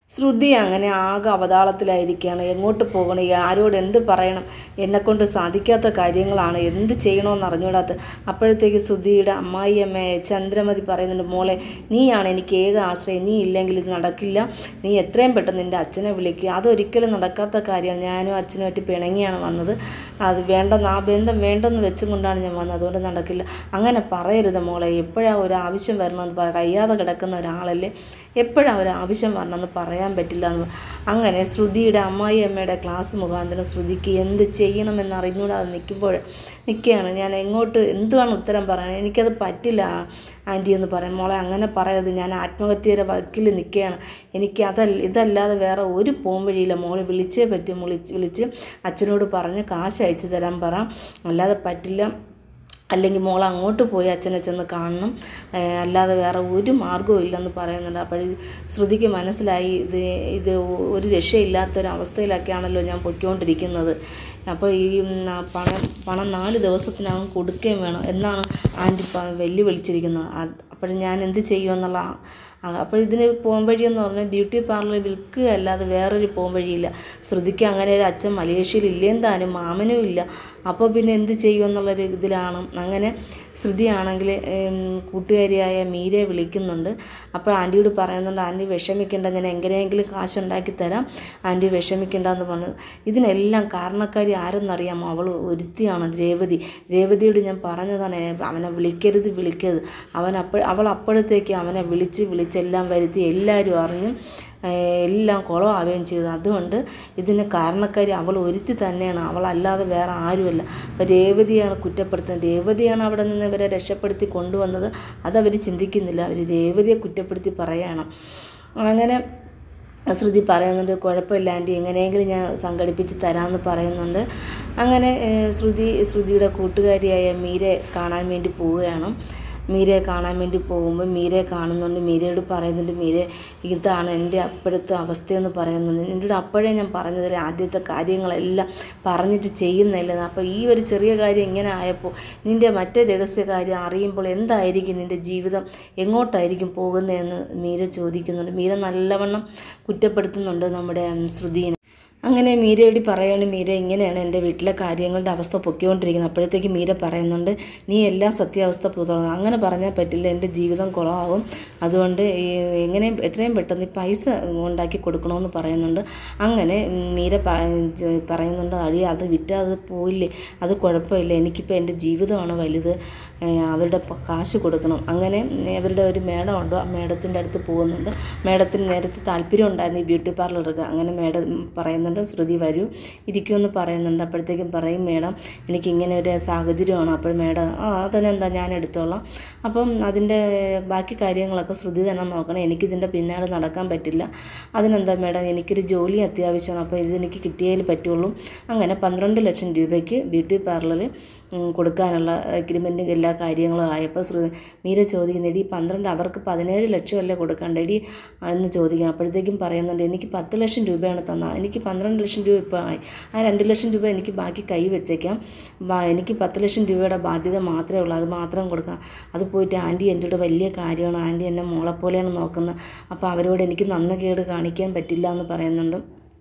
ശ്രുതി അങ്ങനെ ആകെ അവതാളത്തിലായിരിക്കുകയാണ് എങ്ങോട്ട് പോകണം ഈ ആരോട് എന്ത് പറയണം എന്നെക്കൊണ്ട് സാധിക്കാത്ത കാര്യങ്ങളാണ് എന്ത് ചെയ്യണമെന്ന് അറിഞ്ഞൂടാത്ത അപ്പോഴത്തേക്ക് ശ്രുതിയുടെ അമ്മായിയമ്മയെ ചന്ദ്രമതി പറയുന്നുണ്ട് മോളെ നീയാണ് എനിക്ക് ഏക ആശ്രയം നീ ഇല്ലെങ്കിൽ ഇത് നടക്കില്ല നീ എത്രയും പെട്ടെന്ന് നിൻ്റെ അച്ഛനെ വിളിക്കുക അതൊരിക്കലും നടക്കാത്ത കാര്യമാണ് ഞാനും അച്ഛനുമായിട്ട് പിണങ്ങിയാണ് വന്നത് അത് വേണ്ടെന്ന് ആ ബന്ധം വേണ്ടെന്ന് വെച്ചും കൊണ്ടാണ് ഞാൻ വന്നത് അതുകൊണ്ട് നടക്കില്ല അങ്ങനെ പറയരുത് മോളെ എപ്പോഴാണ് ഒരു ആവശ്യം വരണമെന്ന് പറ കഴിയാതെ കിടക്കുന്ന ഒരാളല്ലേ എപ്പോഴാണ് ഒരു ആവശ്യം വരണമെന്ന് പറയാൻ പറ്റില്ല എന്ന് പറ- അങ്ങനെ ശ്രുതിയുടെ അമ്മായി അമ്മയുടെ ക്ലാസ് മുഖാന്തരം ശ്രുതിക്ക് എന്ത് ചെയ്യണമെന്ന് അറിഞ്ഞുകൂടാതെ നിൽക്കുമ്പോൾ നിൽക്കുകയാണ് ഞാൻ എങ്ങോട്ട് എന്തുവാണ് ഉത്തരം പറയാൻ എനിക്കത് പറ്റില്ല ആൻറ്റി എന്ന് പറയാം മോളെ അങ്ങനെ പറയരുത് ഞാൻ ആത്മഹത്യയുടെ വക്കിൽ നിൽക്കുകയാണ് എനിക്ക് അതല്ല ഇതല്ലാതെ വേറെ ഒരു പോംവഴിയില്ല മോളെ വിളിച്ചേ പറ്റും വിളിച്ച് വിളിച്ച് അച്ഛനോട് പറഞ്ഞ് കാശ് അയച്ചു തരാൻ പറ അല്ലാതെ പറ്റില്ല അല്ലെങ്കിൽ മോൾ അങ്ങോട്ട് പോയി അച്ഛനെ ചെന്ന് കാണണം ഏഹ് അല്ലാതെ വേറെ ഒരു മാർഗ്ഗവും ഇല്ലെന്ന് പറയുന്നുണ്ട് അപ്പോൾ ശ്രുതിക്ക് മനസ്സിലായി ഇത് ഇത് ഒരു രക്ഷയില്ലാത്തൊരവസ്ഥയിലൊക്കെയാണല്ലോ ഞാൻ പൊയ്ക്കൊണ്ടിരിക്കുന്നത് അപ്പോൾ ഈ ഉം, ആ പണം പണം നാല് ദിവസത്തിനകം കൊടുക്കുകയും വേണം എന്നാണ് ആൻറ്റി പ- വെല്ലുവിളിച്ചിരിക്കുന്നത് അപ്പോൾ ഞാൻ എന്ത് ചെയ്യുമെന്നുള്ള അപ്പോൾ ഇതിന് പോംവഴിയെന്ന് പറഞ്ഞാൽ ബ്യൂട്ടി പാർലർ വിൽക്കുക അല്ലാതെ വേറൊരു പോംവഴിയില്ല ശ്രുതിക്ക് അങ്ങനെ ഒരു അച്ഛൻ മലേഷ്യയിൽ ഇല്ലേം താനും മാമനും ഇല്ല അപ്പോൾ പിന്നെ എന്ത് ചെയ്യുമെന്നുള്ളൊരു ഇതിലാണ് അങ്ങനെ ശ്രുതിയാണെങ്കിൽ കൂട്ടുകാരിയായ മീരയെ വിളിക്കുന്നുണ്ട് അപ്പോൾ ആൻറ്റിയോട് പറയുന്നുണ്ട് ആൻറ്റി വിഷമിക്കേണ്ട ഞാൻ എങ്ങനെയെങ്കിലും കാശുണ്ടാക്കി തരാം ആൻറ്റി വിഷമിക്കേണ്ട എന്ന് പറഞ്ഞു ഇതിനെല്ലാം കാരണക്കാരി ആരെന്നറിയാമോ അവൾ ഒരുത്തിയാണ് രേവതി രേവതിയോട് ഞാൻ പറഞ്ഞതാണ് "ഏ, അവനെ വിളിക്കരുത് വിളിക്കരുത് അവൻ അപ്പോൾ അവൾ അപ്പോഴത്തേക്ക് അവനെ വിളിച്ച് വിളിച്ചെല്ലാം വരുത്തി എല്ലാവരും അറിഞ്ഞു ഏ, എല്ലാം കുളമാവുകയും ചെയ്തു അതുകൊണ്ട് ഇതിന് കാരണക്കാരി അവൾ ഒരുത്തി തന്നെയാണ് അവളല്ലാതെ വേറെ ആരുമല്ല അപ്പോൾ രേവതിയാണ് കുറ്റപ്പെടുത്തുന്നത് രേവതിയാണ് അവിടെ നിന്ന് ഇവരെ രക്ഷപ്പെടുത്തി കൊണ്ടുവന്നത് അതവർ ചിന്തിക്കുന്നില്ല അവർ രേവതിയെ കുറ്റപ്പെടുത്തി പറയണം അങ്ങനെ ശ്രുതി പറയുന്നുണ്ട് കുഴപ്പമില്ല ആൻറ്റി എങ്ങനെയെങ്കിലും ഞാൻ സംഘടിപ്പിച്ച് തരാമെന്ന് പറയുന്നുണ്ട് അങ്ങനെ ഏഹ്, ശ്രുതി ശ്രുതിയുടെ കൂട്ടുകാരിയായ മീരെ കാണാൻ വേണ്ടി പോവുകയാണ് മീരയെ കാണാൻ വേണ്ടി പോകുമ്പോൾ മീരയെ കാണുന്നുണ്ട് മീരയോട് പറയുന്നുണ്ട് മീര ഇതാണ് എൻ്റെ അപ്പോഴത്തെ അവസ്ഥയെന്ന് പറയുന്നുണ്ട് എൻ്റെ അപ്പോഴേ ഞാൻ പറഞ്ഞതിൽ ആദ്യത്തെ കാര്യങ്ങളെല്ലാം പറഞ്ഞിട്ട് ചെയ്യുന്നില്ലെന്ന് അപ്പോൾ ഈ ഒരു ചെറിയ കാര്യം ഇങ്ങനെ ആയപ്പോൾ നിൻ്റെ മറ്റേ രഹസ്യ കാര്യം അറിയുമ്പോൾ എന്തായിരിക്കും നിൻ്റെ ജീവിതം എങ്ങോട്ടായിരിക്കും പോകുന്നതെന്ന് മീര ചോദിക്കുന്നുണ്ട് മീര നല്ലവണ്ണം കുറ്റപ്പെടുത്തുന്നുണ്ട് നമ്മുടെ ഉം, ശ്രുതിയെ അങ്ങനെ മീരയോട് പറയാണ് മീര ഇങ്ങനെയാണ് എൻ്റെ വീട്ടിലെ കാര്യങ്ങളുടെ അവസ്ഥ പൊക്കിക്കൊണ്ടിരിക്കുന്നത് അപ്പോഴത്തേക്ക് മീര പറയുന്നുണ്ട് നീ എല്ലാ സത്യാവസ്ഥ തുറന്നു അങ്ങനെ പറഞ്ഞാൽ പറ്റില്ല എൻ്റെ ജീവിതം കുളമാവും അതുകൊണ്ട് ഈ എങ്ങനെയും എത്രയും പെട്ടെന്ന് ഈ പൈസ ഉണ്ടാക്കി കൊടുക്കണമെന്ന് പറയുന്നുണ്ട് അങ്ങനെ ഉം, മീര പ- ജ- പറയുന്നുണ്ട് അടി അത് വിറ്റാൽ അത് പോയില്ലേ അത് കുഴപ്പമില്ല എനിക്കിപ്പോൾ എൻ്റെ ജീവിതമാണ് വലുത് ഏഹ് അവരുടെ പ- കാശ് കൊടുക്കണം അങ്ങനെ അവരുടെ ഒരു മേഡം ഉണ്ട് ആ മേഡത്തിൻ്റെ അടുത്ത് പോകുന്നുണ്ട് മേഡത്തിന് നേരത്തെ താല്പര്യം ഉണ്ടായിരുന്നു ഈ ബ്യൂട്ടി പാർലർക്ക് അങ്ങനെ മേഡം പറയുന്നുണ്ട് ശ്രുതി വരൂ ഇരിക്കുമെന്ന് പറയുന്നുണ്ട് അപ്പോഴത്തേക്കും പറയും മേഡം എനിക്ക് ഇങ്ങനെ ഒരു സാഹചര്യമാണ് അപ്പോൾ മേഡം ആ അതിനെന്താ ഞാൻ എടുത്തോളാം അപ്പം അതിൻ്റെ ബാക്കി കാര്യങ്ങളൊക്കെ ശ്രുതി തന്നെ നോക്കണം എനിക്കിതിൻ്റെ പിന്നാലെ നടക്കാൻ പറ്റില്ല അതിനെന്താ മേഡം എനിക്കൊരു ജോലി അത്യാവശ്യമാണ് അപ്പോൾ ഇതെനിക്ക് കിട്ടിയതിൽ പറ്റുള്ളൂ അങ്ങനെ പന്ത്രണ്ട് ലക്ഷം രൂപയ്ക്ക് ബ്യൂട്ടി പാർലറിൽ കൊടുക്കാനുള്ള എഗ്രിമെൻറ്റും എല്ലാ കാര്യങ്ങളും ആയപ്പോൾ ശ്രു മീര ചോദിക്കുന്നു എടി പന്ത്രണ്ട് അവർക്ക് പതിനേഴ് ലക്ഷമല്ലേ കൊടുക്കണ്ട എടി എന്ന് ചോദിക്കും അപ്പോഴത്തേക്കും പറയുന്നുണ്ട് എനിക്ക് പത്ത് ലക്ഷം രൂപയാണ് തന്ന എനിക്ക് പന്ത്രണ്ട് ലക്ഷം രൂപ ഇപ്പോൾ ആയി ആ രണ്ട് ലക്ഷം രൂപ എനിക്ക് ബാക്കി കൈ വെച്ചേക്കാം ബാ- എനിക്ക് പത്ത് ലക്ഷം രൂപയുടെ ബാധ്യത മാത്രമേ ഉള്ളൂ അത് മാത്രം കൊടുക്കാം അത് പോയിട്ട് ആൻറ്റി എൻ്റെ കൂടെ വലിയ കാര്യമാണ് ആൻറ്റി എന്നെ മോളെപ്പോലെയാണ് നോക്കുന്നത് അപ്പോൾ അവരോട് എനിക്ക് നന്ദികേട് കാണിക്കാൻ പറ്റില്ല എന്ന് പറയുന്നുണ്ട്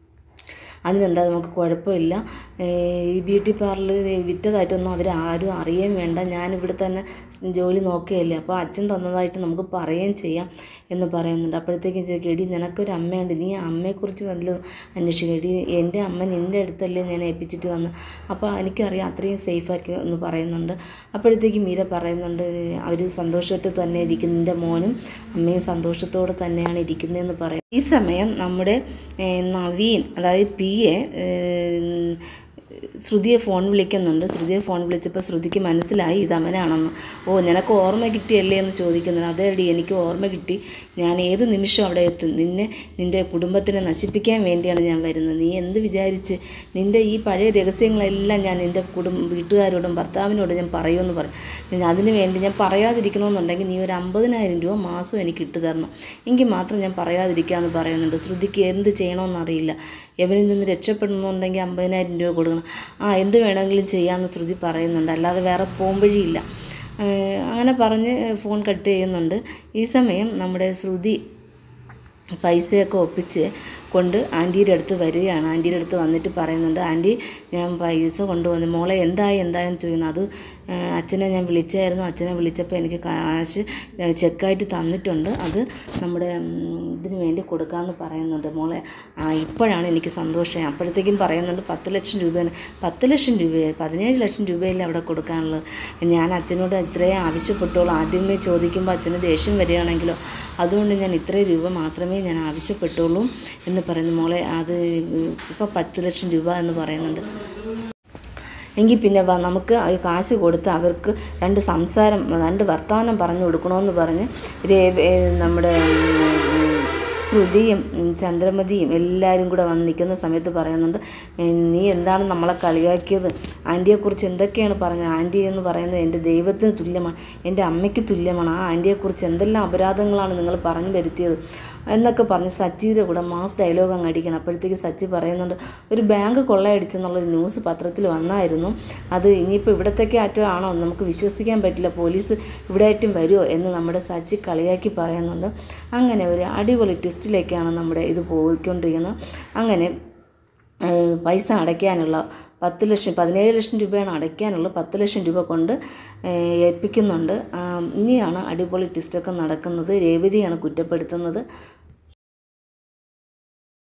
അതിനെന്താ നമുക്ക് കുഴപ്പമില്ല ഏഹ് ഈ ബ്യൂട്ടി പാർലർ വിറ്റതായിട്ടൊന്നും അവർ ആരും അറിയുകയും വേണ്ട ഞാനിവിടെ തന്നെ ജോലി നോക്കുകയല്ലേ അപ്പോൾ അച്ഛൻ തന്നതായിട്ട് നമുക്ക് പറയുകയും ചെയ്യാം എന്ന് പറയുന്നുണ്ട് അപ്പോഴത്തേക്കും ചോദിക്കും എടി നിനക്കൊരു അമ്മയുണ്ട് നീ ആ അമ്മയെക്കുറിച്ച് വല്ലതും അന്വേഷിക്കുക എടി എൻ്റെ അമ്മ നിൻ്റെ അടുത്തല്ലേ ഞാൻ ഏൽപ്പിച്ചിട്ട് വന്ന് അപ്പോൾ എനിക്കറിയാം അത്രയും സേഫാക്കി എന്ന് പറയുന്നുണ്ട് അപ്പോഴത്തേക്കും മീര പറയുന്നുണ്ട് അവർ സന്തോഷമായിട്ട് തന്നെ ഇരിക്കും നിൻ്റെ മോനും അമ്മയും സന്തോഷത്തോടെ തന്നെയാണ് ഇരിക്കുന്നതെന്ന് പറയും ഈ സമയം നമ്മുടെ ഏഹ്, നവീൻ അതായത് പി എ ഏഹ്, ശ്രുതിയെ ഫോൺ വിളിക്കുന്നുണ്ട് ശ്രുതിയെ ഫോൺ വിളിച്ചപ്പോൾ ശ്രുതിക്ക് മനസ്സിലായി ഇത് അവനാണെന്ന് ഓ നിനക്ക് ഓർമ്മ കിട്ടിയല്ലേ എന്ന് ചോദിക്കുന്നുണ്ട് അതേടി എനിക്ക് ഓർമ്മ കിട്ടി ഞാൻ ഏത് നിമിഷം അവിടെ എത്തും നിന്നെ നിൻ്റെ കുടുംബത്തിനെ നശിപ്പിക്കാൻ വേണ്ടിയാണ് ഞാൻ വരുന്നത് നീ എന്ത് വിചാരിച്ച് നിൻ്റെ ഈ പഴയ രഹസ്യങ്ങളെല്ലാം ഞാൻ നിൻ്റെ കുടുംബ വീട്ടുകാരോടും ഭർത്താവിനോടും ഞാൻ പറയുമെന്ന് പറയും ഞാൻ അതിന് വേണ്ടി ഞാൻ പറയാതിരിക്കണമെന്നുണ്ടെങ്കിൽ നീ ഒരു അമ്പതിനായിരം രൂപ മാസം എനിക്ക് ഇട്ട് തരണം എങ്കിൽ മാത്രം ഞാൻ പറയാതിരിക്കാമെന്ന് പറയുന്നുണ്ട് ശ്രുതിക്ക് എന്ത് ചെയ്യണമെന്നറിയില്ല എവനിൽ നിന്ന് രക്ഷപ്പെടണമെന്നുണ്ടെങ്കിൽ അമ്പതിനായിരം രൂപ കൊടുക്കണം ആ എന്ത് വേണമെങ്കിലും ചെയ്യാമെന്ന് ശ്രുതി പറയുന്നുണ്ട് അല്ലാതെ വേറെ പോംവഴിയില്ല ഏഹ് അങ്ങനെ പറഞ്ഞ് ഫോൺ കട്ട് ചെയ്യുന്നുണ്ട് ഈ സമയം നമ്മുടെ ശ്രുതി പൈസയൊക്കെ ഒപ്പിച്ച് കൊണ്ട് ആൻറ്റിയുടെ അടുത്ത് വരികയാണ് ആൻറ്റിയുടെ അടുത്ത് വന്നിട്ട് പറയുന്നുണ്ട് ആൻറ്റി ഞാൻ പൈസ കൊണ്ടുവന്നു മോളെ എന്തായി എന്തായെന്ന് ചോദിക്കുന്നു അത് ആ, അച്ഛനെ ഞാൻ വിളിച്ചായിരുന്നു അച്ഛനെ വിളിച്ചപ്പോൾ എനിക്ക് കാശ് ഞാൻ ചെക്കായിട്ട് തന്നിട്ടുണ്ട് അത് നമ്മുടെ ഉം, ഇതിന് വേണ്ടി കൊടുക്കാമെന്ന് പറയുന്നുണ്ട് മോളെ ആ ഇപ്പോഴാണ് എനിക്ക് സന്തോഷം അപ്പോഴത്തേക്കും പറയുന്നുണ്ട് പത്ത് ലക്ഷം രൂപയാണ് പത്ത് ലക്ഷം രൂപ പതിനേഴ് ലക്ഷം രൂപയല്ലേ അവിടെ കൊടുക്കാനുള്ളത് ഞാൻ അച്ഛനോട് ഇത്രയും ആവശ്യപ്പെട്ടുള്ളൂ ആദ്യമേ ചോദിക്കുമ്പോൾ അച്ഛന് ദേഷ്യം വരികയാണെങ്കിലോ അതുകൊണ്ട് ഞാൻ ഇത്രയും രൂപ മാത്രമേ ഞാൻ ആവശ്യപ്പെട്ടുള്ളൂ എന്ന് പറയുന്നു മോളെ അത് ഇപ്പോൾ പത്ത് ലക്ഷം രൂപ എന്ന് പറയുന്നുണ്ട് എങ്കിൽ പിന്നെ വാ നമുക്ക് ആ കാശ് കൊടുത്ത് അവർക്ക് രണ്ട് സംസാരം രണ്ട് വർത്തമാനം പറഞ്ഞു കൊടുക്കണമെന്ന് പറഞ്ഞ് രേ- ഏ, നമ്മുടെ ഉം, ശ്രുതിയും ഉം, ചന്ദ്രമതിയും എല്ലാവരും കൂടെ വന്ന് നിൽക്കുന്ന സമയത്ത് പറയുന്നുണ്ട് "ഏ, നീ എന്താണ് നമ്മളെ കളിയാക്കിയത് ആൻറ്റിയെക്കുറിച്ച് എന്തൊക്കെയാണ് പറഞ്ഞത് ആൻറ്റി എന്ന് പറയുന്നത് എൻ്റെ ദൈവത്തിന് തുല്യമാണ് എൻ്റെ അമ്മയ്ക്ക് തുല്യമാണ് ആ ആൻറ്റിയെക്കുറിച്ച് എന്തെല്ലാം അപരാധങ്ങളാണ് നിങ്ങൾ പറഞ്ഞു വരുത്തിയത് എന്നൊക്കെ പറഞ്ഞ് സച്ചിയുടെ കൂടെ മാസ് ഡയലോഗ് അങ്ങ് അടിക്കണം അപ്പോഴത്തേക്ക് സച്ചി പറയുന്നുണ്ട് ഒരു ബാങ്ക് കൊള്ളയടിച്ചെന്നുള്ളൊരു ന്യൂസ് പത്രത്തിൽ വന്നായിരുന്നു അത് ഇനിയിപ്പോൾ ഇവിടത്തേക്ക് ആറ്റം ആണോ നമുക്ക് വിശ്വസിക്കാൻ പറ്റില്ല പോലീസ് ഇവിടെ ആയിട്ടും വരുമോ എന്ന് നമ്മുടെ സച്ചി കളിയാക്കി പറയുന്നുണ്ട് അങ്ങനെ ഒരു അടിപൊളി ട്വിസ്റ്റിലേക്കാണ് നമ്മുടെ ഇത് പോയിക്കൊണ്ടിരിക്കുന്നത് അങ്ങനെ ഏഹ് പൈസ അടയ്ക്കാനുള്ള പത്ത് ലക്ഷം പതിനേഴ് ലക്ഷം രൂപയാണ് അടയ്ക്കാനുള്ളത് പത്ത് ലക്ഷം രൂപ കൊണ്ട് ഏഹ് ഏൽപ്പിക്കുന്നുണ്ട് ആ, ഇനിയാണ് അടിപൊളി ട്വിസ്റ്റൊക്കെ നടക്കുന്നത് രേവതിയാണ് കുറ്റപ്പെടുത്തുന്നത്